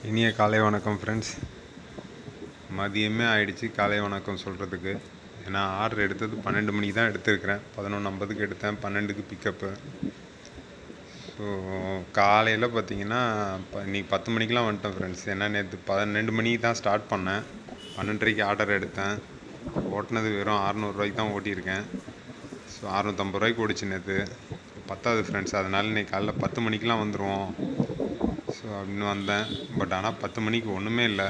இனிய காலை வணக்கம் ஃப்ரெண்ட்ஸ் மதியமே ஆயிடுச்சு காலை வணக்கம் சொல்கிறதுக்கு ஏன்னா ஆர்டர் எடுத்தது பன்னெண்டு மணிக்கு தான் எடுத்திருக்கிறேன் பதினொன்று ஐம்பதுக்கு எடுத்தேன் பன்னெண்டுக்கு பிக்கப்பு ஸோ காலையில் பார்த்தீங்கன்னா இப்போ இன்னைக்கு பத்து மணிக்கெலாம் வந்துட்டேன் ஃப்ரெண்ட்ஸ் ஏன்னா நேற்று பன்னெண்டு மணிக்கு தான் ஸ்டார்ட் பண்ணேன் பன்னெண்டரைக்கு ஆர்டர் எடுத்தேன் ஓட்டினது வெறும் அறநூறுவாய்க்கு தான் ஓட்டியிருக்கேன் ஸோ அறநூற்றம்பது ரூபாய்க்கு ஓடிச்சு நேற்று பத்தாது ஃப்ரெண்ட்ஸ் அதனால இன்னைக்கு காலைல பத்து மணிக்கெலாம் வந்துடுவோம் ஸோ அப்படின்னு வந்தேன் பட் ஆனால் பத்து மணிக்கு ஒன்றுமே இல்லை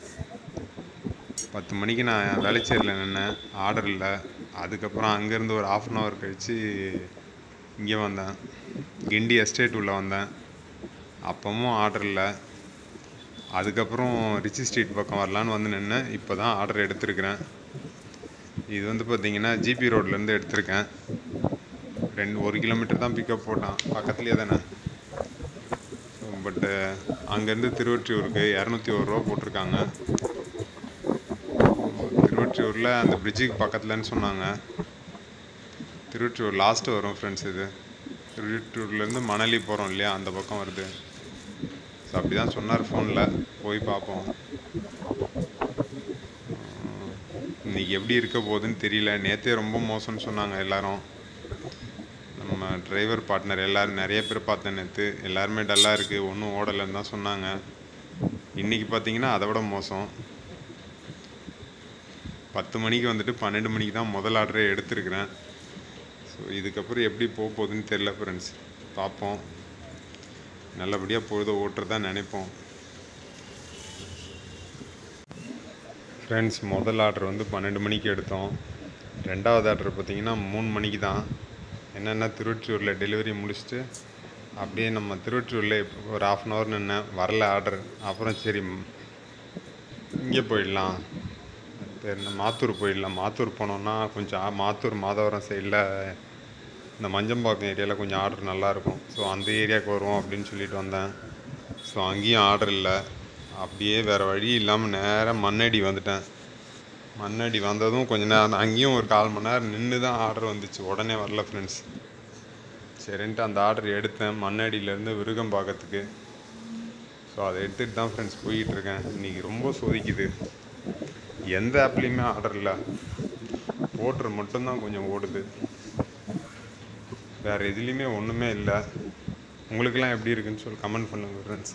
பத்து மணிக்கு நான் வேலைச்சேரியில் நின்னேன் ஆர்டர் இல்லை அதுக்கப்புறம் அங்கேருந்து ஒரு ஆஃப் அன் ஹவர் கழித்து இங்கே வந்தேன் கிண்டி எஸ்டேட் உள்ளே வந்தேன் அப்பவும் ஆர்டர் இல்லை அதுக்கப்புறம் ரிச்சி ஸ்ட்ரீட் பக்கம் வரலான்னு வந்து நின்னேன் இப்போ தான் ஆர்டர் எடுத்திருக்கிறேன் இது வந்து பார்த்தீங்கன்னா ஜிபி ரோட்லேருந்து எடுத்திருக்கேன் ரெண்டு ஒரு கிலோமீட்டர் தான் பிக்கப் போட்டான் பக்கத்துலேயே தானே பட்டு அங்கேருந்து திருவொற்றியூருக்கு இரநூத்தி ஒரு ரூபா போட்டிருக்காங்க திருவொற்றியூரில் அந்த பிரிட்ஜுக்கு பக்கத்துலன்னு சொன்னாங்க திருவொற்றியூர் லாஸ்ட்டு வரும் ஃப்ரெண்ட்ஸ் இது திருவொற்றியூர்லேருந்து மணலி போகிறோம் இல்லையா அந்த பக்கம் வருது ஸோ அப்படி தான் சொன்னார் ஃபோனில் போய் பார்ப்போம் உம், இன்னைக்கு எப்படி இருக்க போகுதுன்னு தெரியல நேற்றே ரொம்ப மோசம்னு சொன்னாங்க எல்லாரும் நம்ம டிரைவர் பார்ட்னர் எல்லாரும் நிறைய பேர் பார்த்தேன் நேற்று எல்லாருமே டல்லாக இருக்குது ஒன்றும் ஓடலைன்னு தான் சொன்னாங்க இன்றைக்கி பார்த்தீங்கன்னா அதை விட மோசம் பத்து மணிக்கு வந்துட்டு பன்னெண்டு மணிக்கு தான் முதல் ஆர்டரே எடுத்திருக்கிறேன் ஸோ இதுக்கப்புறம் எப்படி போக போகுதுன்னு தெரில ஃப்ரெண்ட்ஸ் பார்ப்போம் நல்லபடியாக பொழுத ஓட்டுறதா நினைப்போம் ஃப்ரெண்ட்ஸ் முதல் ஆர்டர் வந்து பன்னெண்டு மணிக்கு எடுத்தோம் ரெண்டாவது ஆர்டர் பார்த்தீங்கன்னா மூணு மணிக்கு தான் என்னென்னா திருவொற்றியூரில் டெலிவரி முடிச்சுட்டு அப்படியே நம்ம திருவொற்றியூரில் இப்ப ஒரு ஆஃப் அன் ஹவர் நின்னேன் வரல ஆர்டர் அப்புறம் சரி இங்கே போயிடலாம் பேர் என்ன மாத்தூர் போயிடலாம் மாத்தூர் போனோம்னா கொஞ்சம் ஆ- மாத்தூர் மாதவரம் சைடில் இந்த மஞ்சம்பாக்கம் ஏரியாவில் கொஞ்சம் ஆர்டர் நல்லாயிருக்கும் ஸோ அந்த ஏரியாவுக்கு வருவோம் அப்படின்னு சொல்லிட்டு வந்தேன் ஸோ அங்கேயும் ஆர்டர் இல்லை அப்படியே வேறு வழி இல்லாமல் நேராக மண்ணடி வந்துட்டேன் மண்ணடி வந்ததும் கொஞ்ச நேரம் அங்கேயும் ஒரு கால் மணி நேரம் நின்று தான் ஆர்டர் வந்துச்சு உடனே வரல ஃப்ரெண்ட்ஸ் சரின்ட்டு அந்த ஆர்டர் எடுத்தேன் மண்ணடியிலேருந்து விருகம்பாக்கத்துக்கு ஸோ அதை எடுத்துகிட்டு தான் ஃப்ரெண்ட்ஸ் போய்கிட்டு இருக்கேன் இன்றைக்கி ரொம்ப சோதிக்குது எந்த ஆப்லேயுமே ஆர்டர் இல்லை ஓட்டர் மட்டும்தான் கொஞ்சம் ஓடுது வேறு எதுலேயுமே ஒன்றுமே இல்லை உங்களுக்கெல்லாம் எப்படி இருக்குன்னு சொல்லி கமெண்ட் பண்ணுங்க ஃப்ரெண்ட்ஸ்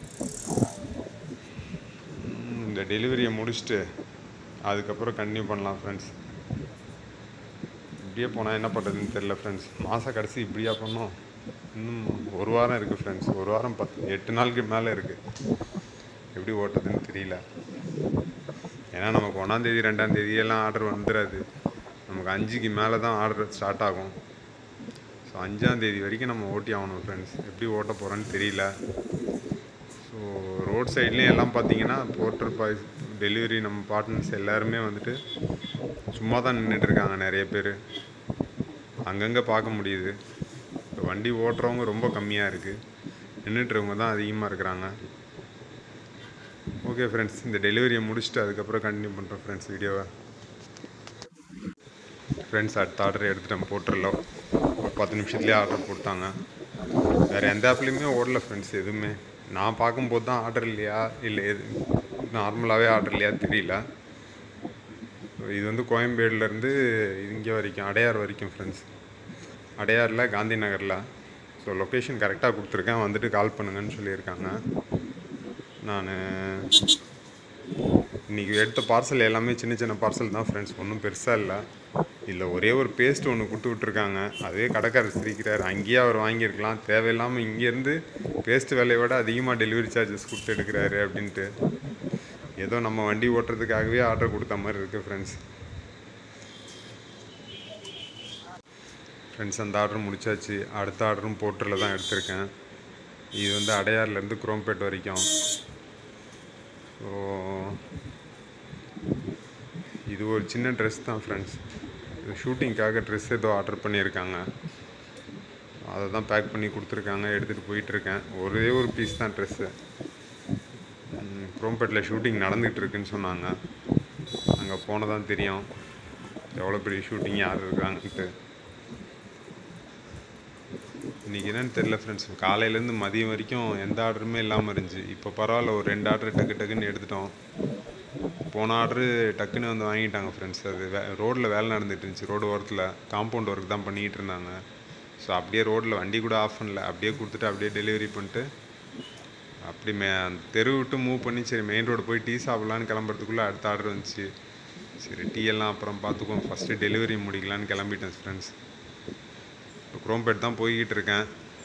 இந்த டெலிவரியை முடிச்சுட்டு அதுக்கப்புறம் கண்டினியூ பண்ணலாம் ஃப்ரெண்ட்ஸ் இப்படியே போனால் என்ன பண்ணுறதுன்னு தெரில ஃப்ரெண்ட்ஸ் மாத கடைசி இப்படியா பண்ணோம் இன்னும் ஒரு வாரம் இருக்குது ஃப்ரெண்ட்ஸ் ஒரு வாரம் பத்து எட்டு நாளுக்கு மேலே இருக்குது எப்படி ஓட்டுறதுன்னு தெரியல ஏன்னா நமக்கு ஒன்றாந்தேதி ரெண்டாந்தேதி எல்லாம் ஆர்டர் வந்துடாது நமக்கு அஞ்சுக்கு மேலே தான் ஆர்டர் ஸ்டார்ட் ஆகும் ஸோ அஞ்சாந்தேதி வரைக்கும் நம்ம ஓட்டி ஆகணும் ஃப்ரெண்ட்ஸ் எப்படி ஓட்ட போகிறோன்னு தெரியல ஸோ ரோட் சைட்லேயும் எல்லாம் பார்த்தீங்கன்னா போர்ட்டர் பாய்ஸ் டெலிவரி நம்ம பார்ட்னர்ஸ் எல்லாருமே வந்துட்டு சும்மா தான் நின்றுட்டு இருக்காங்க நிறைய பேர் அங்கங்கே பார்க்க முடியுது இப்போ வண்டி ஓட்டுறவங்க ரொம்ப கம்மியாக இருக்குது நின்றுட்டுறவங்க தான் அதிகமாக இருக்கிறாங்க ஓகே ஃப்ரெண்ட்ஸ் இந்த டெலிவரியை முடிச்சுட்டு அதுக்கப்புறம் கண்டினியூ பண்ணுறோம் ஃப்ரெண்ட்ஸ் வீடியோவை ஃப்ரெண்ட்ஸ் அடுத்த ஆர்டர் எடுத்துட்டேன் போட்டுடல ஒரு பத்து நிமிஷத்துலேயே ஆர்டர் போட்டாங்க வேறு எந்த ஆப்லேயுமே ஓடல ஃப்ரெண்ட்ஸ் எதுவுமே நான் பார்க்கும்போது தான் ஆர்டர் இல்லையா இல்லை எது நார்மலாகவே ஆர்டர் இல்லையா தெரியல இது வந்து கோயம்பேடுலேருந்து இங்கே வரைக்கும் அடையார் வரைக்கும் ஃப்ரெண்ட்ஸ் அடையாரில் காந்தி நகரில் ஸோ லொக்கேஷன் கரெக்டாக கொடுத்துருக்கேன் வந்துட்டு கால் பண்ணுங்கன்னு சொல்லியிருக்காங்க நான் இன்றைக்கி எடுத்த பார்சல் எல்லாமே சின்ன சின்ன பார்சல் தான் ஃப்ரெண்ட்ஸ் ஒன்றும் பெருசாக இல்லை இல்லை ஒரே ஒரு பேஸ்ட் ஒன்று கொடுத்து விட்ருக்காங்க அதே கடைக்காரர் சிரிக்கிறார் அங்கேயே அவர் வாங்கியிருக்கலாம் தேவையில்லாமல் இங்கேருந்து பேஸ்ட் விலையை விட அதிகமாக டெலிவரி சார்ஜஸ் கொடுத்து எடுக்கிறாரு அப்படின்ட்டு ஏதோ நம்ம வண்டி ஓட்டுறதுக்காகவே ஆர்டர் கொடுத்த மாதிரி இருக்குது ஃப்ரெண்ட்ஸ் ஃப்ரெண்ட்ஸ் அந்த ஆர்டர் முடிச்சாச்சு அடுத்த ஆர்டரும் போர்ட்டரில் தான் எடுத்திருக்கேன் இது வந்து அடையார்லேருந்து குரோம்பேட் வரைக்கும் ஸோ இது ஒரு சின்ன ட்ரெஸ் தான் ஃப்ரெண்ட்ஸ் ஷூட்டிங்க்காக ட்ரெஸ் ஏதோ ஆர்டர் பண்ணியிருக்காங்க அதை தான் பேக் பண்ணி கொடுத்துருக்காங்க எடுத்துகிட்டு போயிட்டுருக்கேன் ஒரே ஒரு பீஸ் தான் ட்ரெஸ்ஸு குரோம்பேட்டில் ஷூட்டிங் நடந்துகிட்டு இருக்குன்னு சொன்னாங்க அங்கே போனதான் தெரியும் எவ்வளோ பெரிய ஷூட்டிங் யார் இருக்காங்கன்ட்டு இன்றைக்கி என்னன்னு தெரில ஃப்ரெண்ட்ஸ் காலையிலேருந்து மதியம் வரைக்கும் எந்த ஆர்டருமே இல்லாமல் இருந்துச்சு இப்போ பரவாயில்ல ஒரு ரெண்டு ஆர்டர் டக்கு டக்குன்னு எடுத்துட்டோம் போன ஆர்டரு டக்குன்னு வந்து வாங்கிட்டாங்க ஃப்ரெண்ட்ஸ் அது வே ரோட்டில் வேலை நடந்துட்டு இருந்துச்சு ரோடு ஓரத்தில் காம்பவுண்ட் ஒர்க் தான் பண்ணிகிட்டு இருந்தாங்க ஸோ அப்படியே ரோட்டில் வண்டி கூட ஆஃப் பண்ணல அப்படியே கொடுத்துட்டு அப்படியே டெலிவரி பண்ணிட்டு அப்படி மே அந்த தெரு விட்டு மூவ் பண்ணி சரி மெயின் ரோடு போய் டீ சாப்பிட்லான்னு கிளம்புறதுக்குள்ளே அடுத்த ஆர்டர் வந்துச்சு சரி டீ எல்லாம் அப்புறம் பார்த்துக்குவோம் ஃபஸ்ட்டு டெலிவரி முடிக்கலான்னு கிளம்பிட்டேன் ஃப்ரெண்ட்ஸ் இப்போ குரோம்பேட் தான் போய்கிட்டு இருக்கேன்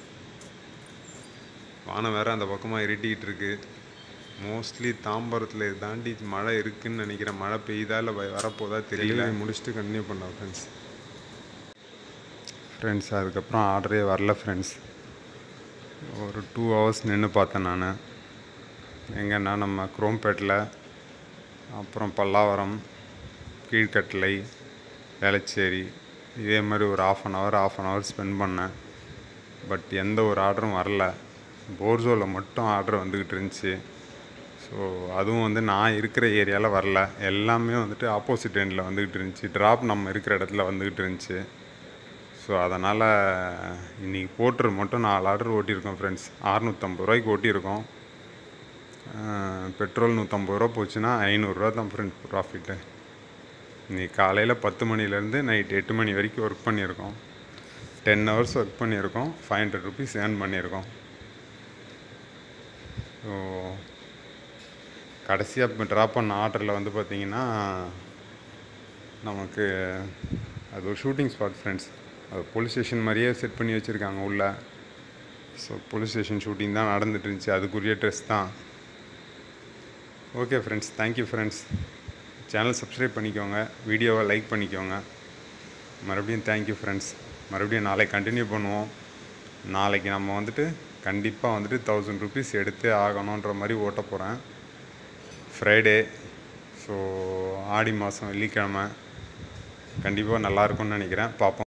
வானம் வேறு அந்த பக்கமாக இருட்டிக்கிட்டு இருக்கு மோஸ்ட்லி தாம்பரத்தில் தாண்டி மழை இருக்குன்னு நினைக்கிறேன் மழை பெய்யுதா இல்லை வரப்போதா தெரியல முடிச்சுட்டு கண்டினியூ பண்ணோம் ஃப்ரெண்ட்ஸ் ஃப்ரெண்ட்ஸ் அதுக்கப்புறம் ஆர்டரே வரல ஃப்ரெண்ட்ஸ் ஒரு டூ ஹவர்ஸ் நின்று பார்த்தேன் நான் எங்கன்னா நம்ம குரோம்பேட்டில் அப்புறம் பல்லாவரம் கீழ்கட்டளை வேளச்சேரி இதே மாதிரி ஒரு half an hour half an hour spend பண்ணேன் பட் எந்த ஒரு ஆர்டரும் வரல போர்சோவில் மட்டும் ஆர்டர் வந்துக்கிட்டு இருந்துச்சு ஸோ அதுவும் வந்து நான் இருக்கிற ஏரியாவில் வரல எல்லாமே வந்துட்டு ஆப்போசிட் எண்டில் வந்துக்கிட்டு இருந்துச்சு ட்ராப் நம்ம இருக்கிற இடத்துல வந்துக்கிட்டு இருந்துச்சு ஸோ அதனால் இன்றைக்கி போட்டுரு மட்டும் நாலு ஆர்டர் ஓட்டியிருக்கோம் ஃப்ரெண்ட்ஸ் அறநூற்றம்பது ரூபாய்க்கு ஓட்டியிருக்கோம் பெட்ரோல் நூற்றம்பது ரூபா போச்சுன்னா ஐநூறுரூவா தான் ஃப்ரெண்ட்ஸ் ப்ராஃபிட்டு இன்னைக்கு காலையில் பத்து மணிலேருந்து நைட் எட்டு மணி வரைக்கும் ஒர்க் பண்ணியிருக்கோம் டென் ஹவர்ஸ் ஒர்க் பண்ணியிருக்கோம் ஃபைவ் ஹண்ட்ரட் ருபீஸ் ஏர்ன் பண்ணியிருக்கோம் ஸோ கடைசியாக இப்போ ட்ராப் பண்ண ஆர்டரில் வந்து பார்த்திங்கன்னா நமக்கு அது ஒரு ஷூட்டிங் ஸ்பாட் ஃப்ரெண்ட்ஸ் அது போலீஸ் ஸ்டேஷன் மாதிரியே செட் பண்ணி வச்சுருக்காங்க உள்ளே ஸோ போலீஸ் ஸ்டேஷன் ஷூட்டிங் தான் நடந்துட்டு இருந்துச்சு அதுக்குரிய ட்ரெஸ் தான் okay friends thank you friends channel subscribe பண்ணிக்கோங்க வீடியோவை லைக் பண்ணிக்கோங்க மறுபடியும் தேங்க்யூ ஃப்ரெண்ட்ஸ் மறுபடியும் நாளைக்கு கண்டினியூ பண்ணுவோம் நாளைக்கு நம்ம வந்துட்டு கண்டிப்பாக வந்துட்டு தௌசண்ட் ருபீஸ் எடுத்தே ஆகணுன்ற மாதிரி ஓட்ட போகிறேன் ஃப்ரைடே ஸோ ஆடி மாதம் வெள்ளிக்கிழமை கண்டிப்பாக நல்லாயிருக்கும்னு நினைக்கிறேன் பார்ப்போம்